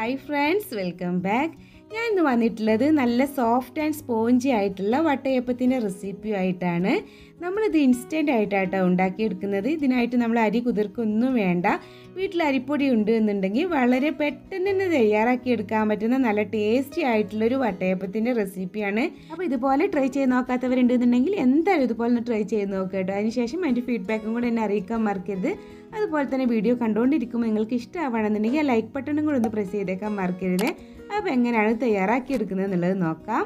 hi friends welcome back ഞാൻ ഇന്ന് വന്നിട്ടുള്ളത് നല്ല സോഫ്റ്റ് ആൻഡ് സ്പോഞ്ചി ആയിട്ടുള്ള വട്ടയപ്പത്തിൻ്റെ റെസിപ്പി ആയിട്ടാണ് നമ്മളിത് ഇൻസ്റ്റൻ്റ് ആയിട്ടാട്ടോ ഉണ്ടാക്കിയെടുക്കുന്നത് ഇതിനായിട്ട് നമ്മൾ അരി കുതിർക്കൊന്നും വേണ്ട വീട്ടിൽ അരിപ്പൊടി ഉണ്ട് എന്നുണ്ടെങ്കിൽ വളരെ പെട്ടെന്ന് തന്നെ തയ്യാറാക്കി എടുക്കാൻ പറ്റുന്ന നല്ല ടേസ്റ്റി ആയിട്ടുള്ളൊരു വട്ടയപ്പത്തിൻ്റെ റെസിപ്പിയാണ് അപ്പോൾ ഇതുപോലെ ട്രൈ ചെയ്ത് നോക്കാത്തവരുണ്ടെന്നുണ്ടെങ്കിൽ എന്തായാലും ഇതുപോലെ ഒന്ന് ട്രൈ ചെയ്ത് നോക്കുക കേട്ടോ അതിനുശേഷം അതിൻ്റെ ഫീഡ്ബാക്കും കൂടെ എന്നെ അറിയിക്കാൻ മറക്കരുത് അതുപോലെ തന്നെ വീഡിയോ കണ്ടുകൊണ്ടിരിക്കുമ്പോൾ നിങ്ങൾക്ക് ഇഷ്ടമാവണമെന്നുണ്ടെങ്കിൽ ആ ലൈക്ക് ബട്ടണും കൂടെ ഒന്ന് പ്രസ് ചെയ്തേക്കാൻ മറക്കരുത് അപ്പോൾ എങ്ങനെയാണ് തയ്യാറാക്കി എടുക്കുന്നത് എന്നുള്ളത് നോക്കാം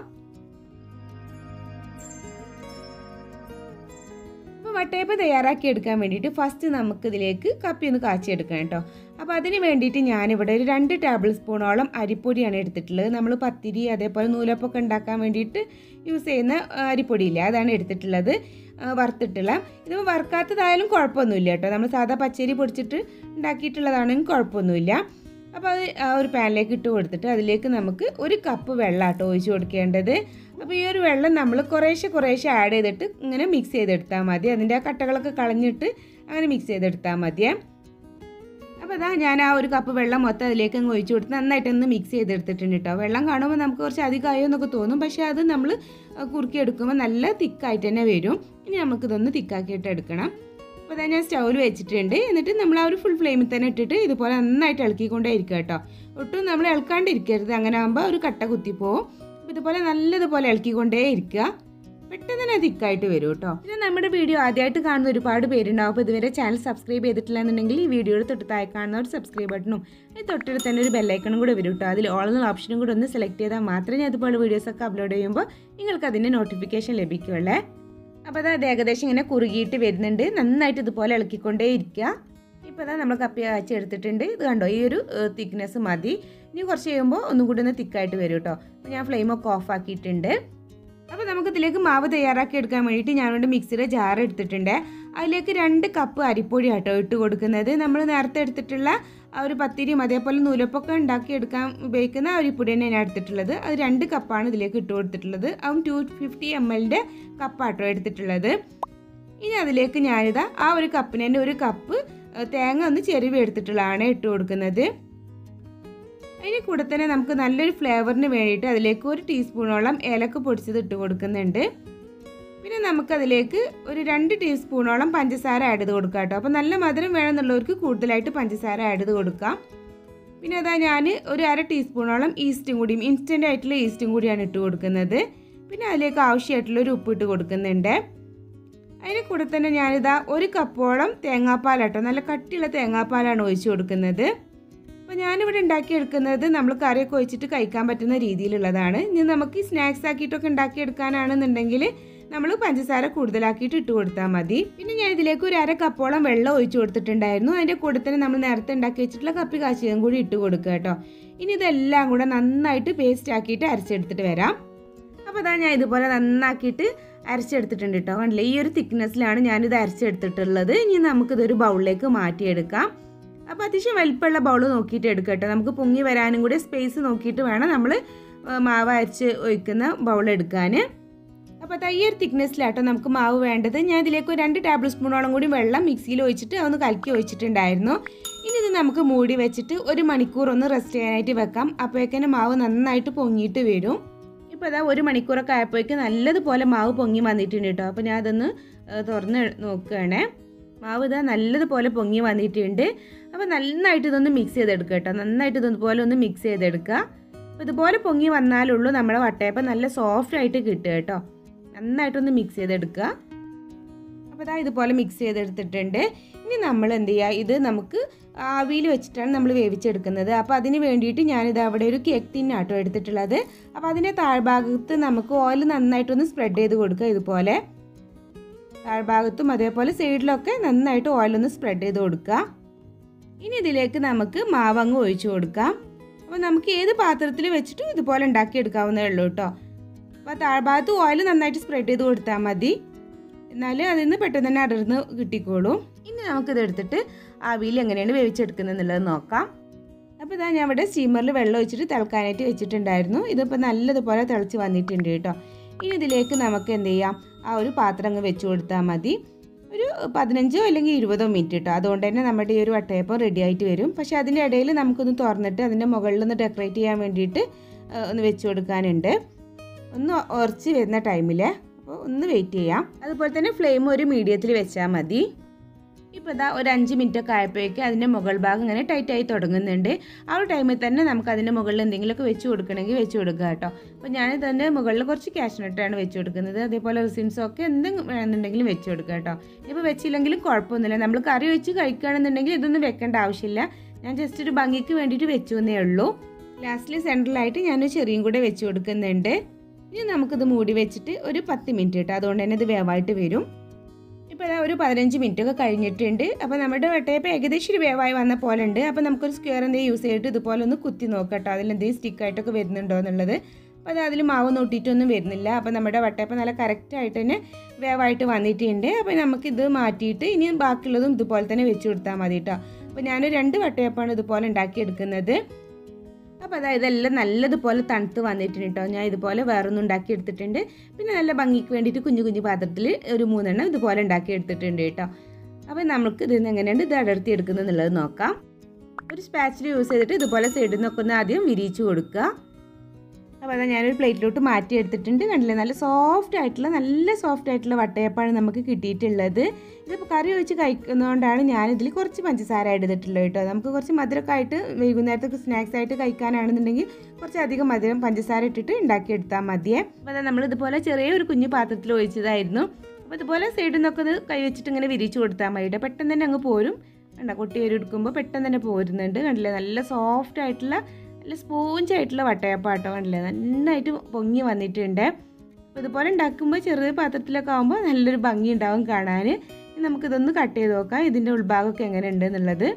അപ്പോൾ വട്ടയപ്പം തയ്യാറാക്കി എടുക്കാൻ വേണ്ടിയിട്ട് ഫസ്റ്റ് നമുക്ക് ഇതിലേക്ക് കപ്പി ഒന്ന് കാച്ചിയെടുക്കണം കേട്ടോ അപ്പോൾ അതിന് വേണ്ടിയിട്ട് ഞാനിവിടെ ഒരു രണ്ട് ടേബിൾ സ്പൂണോളം അരിപ്പൊടിയാണ് എടുത്തിട്ടുള്ളത് നമ്മൾ പത്തിരി അതേപോലെ നൂലപ്പൊക്കെ ഉണ്ടാക്കാൻ വേണ്ടിയിട്ട് യൂസ് ചെയ്യുന്ന അരിപ്പൊടിയില്ലേ അതാണ് എടുത്തിട്ടുള്ളത് വറുത്തിട്ടുള്ള ഇത് വറുക്കാത്തതായാലും കുഴപ്പമൊന്നുമില്ല കേട്ടോ നമ്മൾ സാധാ പച്ചരി പൊടിച്ചിട്ട് ഉണ്ടാക്കിയിട്ടുള്ളതാണെങ്കിൽ കുഴപ്പമൊന്നുമില്ല അപ്പോൾ അത് ആ ഒരു പാനിലേക്ക് ഇട്ട് കൊടുത്തിട്ട് അതിലേക്ക് നമുക്ക് ഒരു കപ്പ് വെള്ളം ആട്ടോ ഒഴിച്ച് കൊടുക്കേണ്ടത് അപ്പോൾ ഈ ഒരു വെള്ളം നമ്മൾ കുറേശ്ശെ കുറേശ്ശെ ആഡ് ചെയ്തിട്ട് ഇങ്ങനെ മിക്സ് ചെയ്തെടുത്താൽ മതി അതിൻ്റെ ആ കട്ടകളൊക്കെ കളഞ്ഞിട്ട് അങ്ങനെ മിക്സ് ചെയ്തെടുത്താൽ മതിയേ അപ്പോൾ അതാ ഞാൻ ആ ഒരു കപ്പ് വെള്ളം മൊത്തം അതിലേക്ക് അങ്ങ് ഒഴിച്ചു കൊടുത്ത് നന്നായിട്ടൊന്ന് മിക്സ് ചെയ്തെടുത്തിട്ടുണ്ട് കേട്ടോ വെള്ളം കാണുമ്പോൾ നമുക്ക് കുറച്ച് അധികമായോ എന്നൊക്കെ തോന്നും പക്ഷേ അത് നമ്മൾ കുറുക്കി എടുക്കുമ്പോൾ നല്ല തിക്കായിട്ട് തന്നെ വരും ഇനി നമുക്കിതൊന്ന് തിക്കാക്കിയിട്ട് എടുക്കണം അപ്പോൾ അതാ ഞാൻ സ്റ്റൗവിൽ വെച്ചിട്ടുണ്ട് എന്നിട്ട് നമ്മൾ ആ ഒരു ഫുൾ ഫ്ലെയിമിൽ തന്നെ ഇട്ടിട്ട് ഇതുപോലെ നന്നായിട്ട് ഇളക്കിക്കൊണ്ടേ ഇരിക്കുക കേട്ടോ ഒട്ടും നമ്മൾ ഇളക്കാണ്ടിരിക്കരുത് അങ്ങനെ ആകുമ്പോൾ ഒരു കട്ട കുത്തിപ്പോവും അപ്പോൾ ഇതുപോലെ നല്ലതുപോലെ ഇളക്കിക്കൊണ്ടേ ഇരിക്കുക പെട്ടെന്ന് തന്നെ തിക്കായിട്ട് വരും കേട്ടോ പിന്നെ നമ്മുടെ വീഡിയോ ആദ്യമായിട്ട് കാണുന്ന ഒരുപാട് പേരുണ്ടാവും അപ്പോൾ ഇതുവരെ ചാനൽ സബ്സ്ക്രൈബ് ചെയ്തിട്ടില്ല എന്നുണ്ടെങ്കിൽ ഈ വീഡിയോയുടെ തൊട്ട് താഴെ കാണുന്ന ഒരു സബ്സ്ക്രൈബ് ബട്ടണും ഈ തൊട്ടടുത്ത് തന്നെ ഒരു ബെല്ലൈക്കണും കൂടെ വരും കേട്ടോ അതിൽ ഓൾ എന്ന ഓപ്ഷനും കൂടെ ഒന്ന് സെലക്ട് ചെയ്താൽ മാത്രമേ ഞാൻ അതുപോലെ വീഡിയോസൊക്കെ അപ്ലോഡ് ചെയ്യുമ്പോൾ നിങ്ങൾക്ക് അതിൻ്റെ നോട്ടിഫിക്കേഷൻ ലഭിക്കുള്ളേ അപ്പോൾ അത് ഏകദേശം ഇങ്ങനെ കുറുകിയിട്ട് വരുന്നുണ്ട് നന്നായിട്ട് ഇതുപോലെ ഇളക്കിക്കൊണ്ടേ ഇരിക്കുക ഇപ്പോൾ അതാ നമ്മൾ കപ്പി കാച്ചി എടുത്തിട്ടുണ്ട് ഇത് കണ്ടോ ഈ ഒരു തിക്നെസ് മതി ഇനി കുറച്ച് കഴിയുമ്പോൾ ഒന്നും കൂടി ഒന്ന് തിക്കായിട്ട് വരും കേട്ടോ അപ്പോൾ ഞാൻ ഫ്ലെയിമൊക്കെ ഓഫ് ആക്കിയിട്ടുണ്ട് അപ്പോൾ നമുക്ക് ഇതിലേക്ക് മാവ് തയ്യാറാക്കി എടുക്കാൻ വേണ്ടിയിട്ട് ഞാനിവിടെ മിക്സിയുടെ ജാർ എടുത്തിട്ടുണ്ട് അതിലേക്ക് രണ്ട് കപ്പ് അരിപ്പൊടി ആട്ടോ ഇട്ട് കൊടുക്കുന്നത് നമ്മൾ നേരത്തെ എടുത്തിട്ടുള്ള ആ ഒരു പത്തിരിയും അതേപോലെ നൂലപ്പൊക്കെ ഉണ്ടാക്കി എടുക്കാൻ ഉപയോഗിക്കുന്ന അരിപ്പൊടി തന്നെ ഞാൻ എടുത്തിട്ടുള്ളത് അത് രണ്ട് കപ്പാണ് ഇതിലേക്ക് ഇട്ട് കൊടുത്തിട്ടുള്ളത് അതും ടു ഫിഫ്റ്റി എം എല്ലിൻ്റെ കപ്പാട്ടോ എടുത്തിട്ടുള്ളത് ഇനി അതിലേക്ക് ഞാനിതാ ആ ഒരു കപ്പിന് തന്നെ ഒരു കപ്പ് തേങ്ങ ഒന്ന് ചെരുവി എടുത്തിട്ടുള്ളതാണ് ഇട്ട് കൊടുക്കുന്നത് അതിന് കൂടെ തന്നെ നമുക്ക് നല്ലൊരു ഫ്ലേവറിന് വേണ്ടിയിട്ട് അതിലേക്ക് ഒരു ടീസ്പൂണോളം ഏലക്ക പൊടിച്ചത് ഇട്ട് കൊടുക്കുന്നുണ്ട് പിന്നെ നമുക്കതിലേക്ക് ഒരു രണ്ട് ടീസ്പൂണോളം പഞ്ചസാര ആഡ് ചെയ്ത് കൊടുക്കാം കേട്ടോ അപ്പോൾ നല്ല മധുരം വേണമെന്നുള്ളവർക്ക് കൂടുതലായിട്ട് പഞ്ചസാര ആഡ് ചെയ്ത് കൊടുക്കാം പിന്നെ അതാ ഞാൻ ഒരു അര ടീസ്പൂണോളം ഈസ്റ്റും കൂടിയും ഇൻസ്റ്റൻ്റ് ആയിട്ടുള്ള ഈസ്റ്റും കൂടിയാണ് ഇട്ട് കൊടുക്കുന്നത് പിന്നെ അതിലേക്ക് ആവശ്യമായിട്ടുള്ള ഒരു ഉപ്പ് ഇട്ട് കൊടുക്കുന്നുണ്ട് അതിന് കൂടെ തന്നെ ഞാനിതാ ഒരു കപ്പോളം തേങ്ങാപ്പാലാട്ടോ നല്ല കട്ടിയുള്ള തേങ്ങാപ്പാലാണ് ഒഴിച്ചു കൊടുക്കുന്നത് അപ്പോൾ ഞാനിവിടെ ഉണ്ടാക്കിയെടുക്കുന്നത് നമ്മൾ കറിയൊക്കെ ഒഴിച്ചിട്ട് കഴിക്കാൻ പറ്റുന്ന രീതിയിലുള്ളതാണ് ഇനി നമുക്ക് സ്നാക്സ് ആക്കിയിട്ടൊക്കെ ഉണ്ടാക്കിയെടുക്കാനാണെന്നുണ്ടെങ്കിൽ നമ്മൾ പഞ്ചസാര കൂടുതലാക്കിയിട്ട് ഇട്ട് കൊടുത്താൽ മതി പിന്നെ ഞാൻ ഇതിലേക്ക് ഒരു അര കപ്പോളം വെള്ളം ഒഴിച്ചു കൊടുത്തിട്ടുണ്ടായിരുന്നു അതിൻ്റെ കൂടെ തന്നെ നമ്മൾ നേരത്തെ ഉണ്ടാക്കി വെച്ചിട്ടുള്ള കപ്പി കാച്ചിയതും കൂടി ഇട്ട് കൊടുക്കുക കേട്ടോ ഇനി ഇതെല്ലാം കൂടെ നന്നായിട്ട് പേസ്റ്റ് ആക്കിയിട്ട് അരച്ചെടുത്തിട്ട് വരാം അപ്പോൾ അതാ ഞാൻ ഇതുപോലെ നന്നാക്കിയിട്ട് അരച്ചെടുത്തിട്ടുണ്ട് കേട്ടോ കണ്ടില്ലേ ഈ ഒരു തിക്നെസ്സിലാണ് ഞാനിത് അരച്ചെടുത്തിട്ടുള്ളത് ഇനി നമുക്കിതൊരു ബൗളിലേക്ക് മാറ്റിയെടുക്കാം അപ്പോൾ അത്യാവശ്യം വലിപ്പമുള്ള ബൗൾ നോക്കിയിട്ട് എടുക്കുക കേട്ടോ നമുക്ക് പൊങ്ങി വരാനും കൂടി സ്പേസ് നോക്കിയിട്ട് വേണം നമ്മൾ മാവ് അരച്ച് ഒഴിക്കുന്ന ബൗൾ എടുക്കാൻ അപ്പോൾ ഈ ഒരു തിക്നെസ്സിലാട്ടോ നമുക്ക് മാവ് വേണ്ടത് ഞാൻ ഇതിലേക്ക് ഒരു രണ്ട് ടേബിൾ സ്പൂണോളം കൂടി വെള്ളം മിക്സിയിൽ ഒഴിച്ചിട്ട് അതൊന്ന് കലക്കി ഒഴിച്ചിട്ടുണ്ടായിരുന്നു ഇനി ഇത് നമുക്ക് മൂടി വെച്ചിട്ട് ഒരു മണിക്കൂർ ഒന്ന് റെസ്റ്റ് ചെയ്യാനായിട്ട് വെക്കാം അപ്പോഴേക്കന്നെ മാവ് നന്നായിട്ട് പൊങ്ങിയിട്ട് വരും ഇപ്പോൾ അതാ ഒരു മണിക്കൂറൊക്കെ ആയപ്പോഴേക്ക് നല്ലതുപോലെ മാവ് പൊങ്ങി വന്നിട്ടുണ്ട് കേട്ടോ അപ്പോൾ ഞാൻ അതൊന്ന് തുറന്ന് നോക്കുകയാണേ മാവ് ഇതാ നല്ലതുപോലെ പൊങ്ങി വന്നിട്ടുണ്ട് അപ്പോൾ നന്നായിട്ട് ഇതൊന്ന് മിക്സ് ചെയ്തെടുക്കുക കേട്ടോ നന്നായിട്ട് ഇതുപോലെ ഒന്ന് മിക്സ് ചെയ്തെടുക്കുക അപ്പോൾ ഇതുപോലെ പൊങ്ങി വന്നാലുള്ളൂ നമ്മുടെ വട്ടയപ്പം നല്ല സോഫ്റ്റ് ആയിട്ട് കിട്ടുക കേട്ടോ നന്നായിട്ടൊന്ന് മിക്സ് ചെയ്തെടുക്കുക അപ്പോൾ ഇതാ ഇതുപോലെ മിക്സ് ചെയ്തെടുത്തിട്ടുണ്ട് ഇനി നമ്മൾ എന്ത് ചെയ്യുക ഇത് നമുക്ക് ആവിയിൽ വെച്ചിട്ടാണ് നമ്മൾ വേവിച്ചെടുക്കുന്നത് അപ്പോൾ അതിന് വേണ്ടിയിട്ട് ഞാനിത് അവിടെ ഒരു കേക്ക് തിന്നാട്ടോ എടുത്തിട്ടുള്ളത് അപ്പോൾ അതിൻ്റെ താഴ്ഭാഗത്ത് നമുക്ക് ഓയിൽ നന്നായിട്ടൊന്ന് സ്പ്രെഡ് ചെയ്ത് കൊടുക്കുക ഇതുപോലെ താഴ്ഭാഗത്തും അതേപോലെ സൈഡിലൊക്കെ നന്നായിട്ട് ഓയിലൊന്ന് സ്പ്രെഡ് ചെയ്ത് കൊടുക്കുക ഇനി ഇതിലേക്ക് നമുക്ക് മാവങ്ങ് ഒഴിച്ചു കൊടുക്കാം അപ്പോൾ നമുക്ക് ഏത് പാത്രത്തിൽ വെച്ചിട്ടും ഇതുപോലെ ഉണ്ടാക്കിയെടുക്കാവുന്നേ ഉള്ളൂ കേട്ടോ അപ്പോൾ താഴ്ഭാഗത്ത് ഓയിൽ നന്നായിട്ട് സ്പ്രെഡ് ചെയ്ത് കൊടുത്താൽ മതി എന്നാൽ അതിൽ നിന്ന് പെട്ടെന്ന് തന്നെ അടർന്ന് കിട്ടിക്കോളും ഇനി നമുക്കിത് എടുത്തിട്ട് ആവിയിൽ എങ്ങനെയാണ് വേവിച്ചെടുക്കുന്നത് എന്നുള്ളത് നോക്കാം അപ്പോൾ ഇതാ ഞാൻ ഇവിടെ സ്റ്റീമറിൽ വെള്ളം ഒഴിച്ചിട്ട് തിളക്കാനായിട്ട് വെച്ചിട്ടുണ്ടായിരുന്നു ഇതിപ്പോൾ നല്ലതുപോലെ തിളച്ച് വന്നിട്ടുണ്ട് കേട്ടോ ഇനി ഇതിലേക്ക് നമുക്ക് എന്ത് ചെയ്യാം ആ ഒരു പാത്രം അങ്ങ് വെച്ച് കൊടുത്താൽ മതി ഒരു പതിനഞ്ചോ അല്ലെങ്കിൽ ഇരുപതോ മിനിറ്റ് കേട്ടോ അതുകൊണ്ട് തന്നെ നമ്മുടെ ഈ ഒരു വട്ടയപ്പം റെഡി ആയിട്ട് വരും പക്ഷേ അതിൻ്റെ ഇടയിൽ നമുക്കൊന്ന് തുറന്നിട്ട് അതിൻ്റെ മുകളിൽ ഒന്ന് ഡെക്കറേറ്റ് ചെയ്യാൻ വേണ്ടിയിട്ട് ആ, ഒന്ന് വെച്ച് കൊടുക്കാനുണ്ട് ഒന്ന് ഉറച്ച് വരുന്ന ടൈമിൽ അപ്പോൾ ഒന്ന് വെയിറ്റ് ചെയ്യാം അതുപോലെ തന്നെ ഫ്ലെയിം ഒരു മീഡിയത്തിൽ വെച്ചാൽ മതി ഇപ്പോൾ ഇതാ ഒരു അഞ്ച് മിനിറ്റ് ഒക്കെ ആയപ്പോഴേക്ക് അതിൻ്റെ മുകൾ ഭാഗം ഇങ്ങനെ ടൈറ്റ് ആയി തുടങ്ങുന്നുണ്ട് ആ ഒരു ടൈമിൽ തന്നെ നമുക്ക് അതിൻ്റെ മുകളിൽ എന്തെങ്കിലുമൊക്കെ വെച്ച് കൊടുക്കണമെങ്കിൽ വെച്ച് കൊടുക്കുക കേട്ടോ അപ്പോൾ ഞാൻ ഇതിൻ്റെ മുകളിൽ കുറച്ച് ക്യാഷ്നട്ടാണ് വെച്ച് കൊടുക്കുന്നത് അതേപോലെ റിസിൻസോ ഒക്കെ എന്തെങ്കിലും വേണമെന്നുണ്ടെങ്കിലും വെച്ച് കൊടുക്കുക കേട്ടോ ഇപ്പോൾ വെച്ചില്ലെങ്കിലും കുഴപ്പമൊന്നുമില്ല നമ്മൾ കറി വെച്ച് കഴിക്കുകയാണെന്നുണ്ടെങ്കിൽ ഇതൊന്നും വെക്കേണ്ട ആവശ്യമില്ല ഞാൻ ജസ്റ്റ് ഒരു ഭംഗിക്ക് വേണ്ടിയിട്ട് വെച്ചു എന്നേ ഉള്ളൂ ലാസ്റ്റിൽ സെൻട്രലായിട്ട് ഞാൻ ചെറിയും കൂടെ വെച്ച് കൊടുക്കുന്നുണ്ട് ഇനി നമുക്കിത് മൂടി വെച്ചിട്ട് ഒരു പത്ത് മിനിറ്റ് കേട്ടോ അതുകൊണ്ട് തന്നെ ഇത് വേവായിട്ട് വരും ഇപ്പോൾ അതാ ഒരു പതിനഞ്ച് മിനിറ്റ് ഒക്കെ കഴിഞ്ഞിട്ടുണ്ട് അപ്പോൾ നമ്മുടെ വെട്ടയപ്പം ഏകദേശം ഒരു വേവായി വന്ന പോലെ ഉണ്ട് അപ്പോൾ നമുക്കൊരു സ്ക്വയർ എന്തെങ്കിലും യൂസ് ചെയ്തിട്ട് ഇതുപോലെ ഒന്ന് കുത്തി നോക്കട്ടോ അതിൽ എന്തെങ്കിലും സ്റ്റിക്കായിട്ടൊക്കെ വരുന്നുണ്ടോ എന്നുള്ളത് അപ്പോൾ അത് അതിൽ മാവ് നോട്ടിയിട്ടൊന്നും വരുന്നില്ല അപ്പോൾ നമ്മുടെ വട്ടയപ്പം നല്ല കറക്റ്റായിട്ട് തന്നെ വേവായിട്ട് വന്നിട്ടുണ്ട് അപ്പോൾ നമുക്കിത് മാറ്റിയിട്ട് ഇനി ബാക്കിയുള്ളതും ഇതുപോലെ തന്നെ വെച്ച് കൊടുത്താൽ മതി കേട്ടോ അപ്പോൾ ഞാൻ രണ്ട് വട്ടയപ്പമാണ് ഇതുപോലെ ഉണ്ടാക്കിയെടുക്കുന്നത് അപ്പോൾ അതായത് ഇതെല്ലാം നല്ലതുപോലെ തണുത്ത് വന്നിട്ടുണ്ട് കേട്ടോ ഞാൻ ഇതുപോലെ വേറൊന്നും ഉണ്ടാക്കി എടുത്തിട്ടുണ്ട് പിന്നെ നല്ല ഭംഗിക്ക് വേണ്ടിയിട്ട് കുഞ്ഞു കുഞ്ഞു പാത്രത്തിൽ ഒരു മൂന്നെണ്ണം ഇതുപോലെ ഉണ്ടാക്കി എടുത്തിട്ടുണ്ട് കേട്ടോ അപ്പോൾ നമുക്ക് ഇതിൽ നിന്ന് എങ്ങനെയാണ് ഇത് അടർത്തി എടുക്കുന്നത് എന്നുള്ളത് നോക്കാം ഒരു സ്പാച്ചിൽ യൂസ് ചെയ്തിട്ട് ഇതുപോലെ സൈഡിൽ നിന്നൊക്കെ ഒന്ന് ആദ്യം വിരിയിച്ച് കൊടുക്കുക അപ്പോൾ അതാ ഞാനൊരു പ്ലേറ്റിലോട്ട് മാറ്റി എടുത്തിട്ടുണ്ട് കണ്ടില്ലേ നല്ല സോഫ്റ്റ് ആയിട്ടുള്ള നല്ല സോഫ്റ്റ് ആയിട്ടുള്ള വട്ടയപ്പാണ് നമുക്ക് കിട്ടിയിട്ടുള്ളത് ഇതിപ്പോൾ കറി ഒഴിച്ച് കഴിക്കുന്നതുകൊണ്ടാണ് ഞാനിതിൽ കുറച്ച് പഞ്ചസാര എടുത്തിട്ടുള്ളത് കേട്ടോ നമുക്ക് കുറച്ച് മധുരമൊക്കെ ആയിട്ട് വൈകുന്നേരത്തൊക്കെ സ്നാക്സ് ആയിട്ട് കഴിക്കാനാണെന്നുണ്ടെങ്കിൽ കുറച്ച് അധികം മധുരം പഞ്ചസാര ഇട്ടിട്ട് ഉണ്ടാക്കിയെടുത്താൽ മതിയേ അപ്പോൾ അതാ നമ്മൾ ഇതുപോലെ ചെറിയൊരു കുഞ്ഞു പാത്രത്തിൽ ഒഴിച്ചതായിരുന്നു അപ്പോൾ ഇതുപോലെ സൈഡിൽ നിന്നൊക്കെ ഇത് കൈ വെച്ചിട്ട് ഇങ്ങനെ വിരിച്ചു കൊടുത്താൽ മതി കേട്ടോ പെട്ടെന്ന് തന്നെ അങ്ങ് പോരും കണ്ട കൊട്ടി ഒരു എടുക്കുമ്പോൾ പെട്ടെന്ന് തന്നെ പോരുന്നുണ്ട് കണ്ടില്ലേ നല്ല സോഫ്റ്റ് ആയിട്ടുള്ള നല്ല സ്പോഞ്ച് ആയിട്ടുള്ള വട്ടയപ്പാട്ടോ കണ്ടില്ലേ നന്നായിട്ട് പൊങ്ങി വന്നിട്ടുണ്ട് അപ്പോൾ ഇതുപോലെ ഉണ്ടാക്കുമ്പോൾ ചെറിയ പാത്രത്തിലൊക്കെ ആകുമ്പോൾ നല്ലൊരു ഭംഗി ഉണ്ടാവും കാണാൻ ഇനി നമുക്കിതൊന്ന് കട്ട് ചെയ്ത് നോക്കാം ഇതിൻ്റെ ഉൾഭാഗമൊക്കെ എങ്ങനെ ഉണ്ട് എന്നുള്ളത്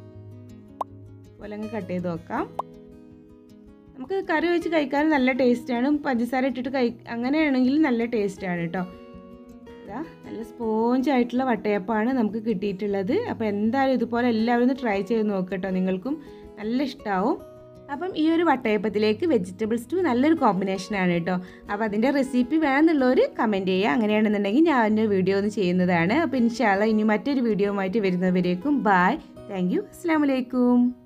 പോലെ അങ്ങ് കട്ട് ചെയ്ത് നോക്കാം നമുക്ക് കറി വെച്ച് കഴിക്കാൻ നല്ല ടേസ്റ്റാണ് പഞ്ചസാര ഇട്ടിട്ട് കഴി അങ്ങനെയാണെങ്കിൽ നല്ല ടേസ്റ്റാണ് കേട്ടോ ഇതാ നല്ല സ്പോഞ്ച് ആയിട്ടുള്ള വട്ടയപ്പാണ് നമുക്ക് കിട്ടിയിട്ടുള്ളത് അപ്പോൾ എന്തായാലും ഇതുപോലെ എല്ലാവരും ഒന്ന് ട്രൈ ചെയ്ത് നോക്കട്ടോ നിങ്ങൾക്കും നല്ല ഇഷ്ടമാവും അപ്പം ഈ ഒരു വട്ടയപ്പത്തിലേക്ക് വെജിറ്റബിൾ സ്റ്റൂ നല്ലൊരു കോമ്പിനേഷനാണ് കേട്ടോ അപ്പോൾ അതിൻ്റെ റെസിപ്പി വേണമെന്നുള്ളവർ കമൻറ്റ് ചെയ്യുക അങ്ങനെയാണെന്നുണ്ടെങ്കിൽ ഞാൻ അതിൻ്റെ വീഡിയോ ഒന്ന് ചെയ്യുന്നതാണ് അപ്പോൾ ഇൻഷാല്ല ഇനി മറ്റൊരു വീഡിയോ ആയിട്ട് വരുന്നവരേക്കും ബായ് താങ്ക് യു അസ്സാം വലൈക്കും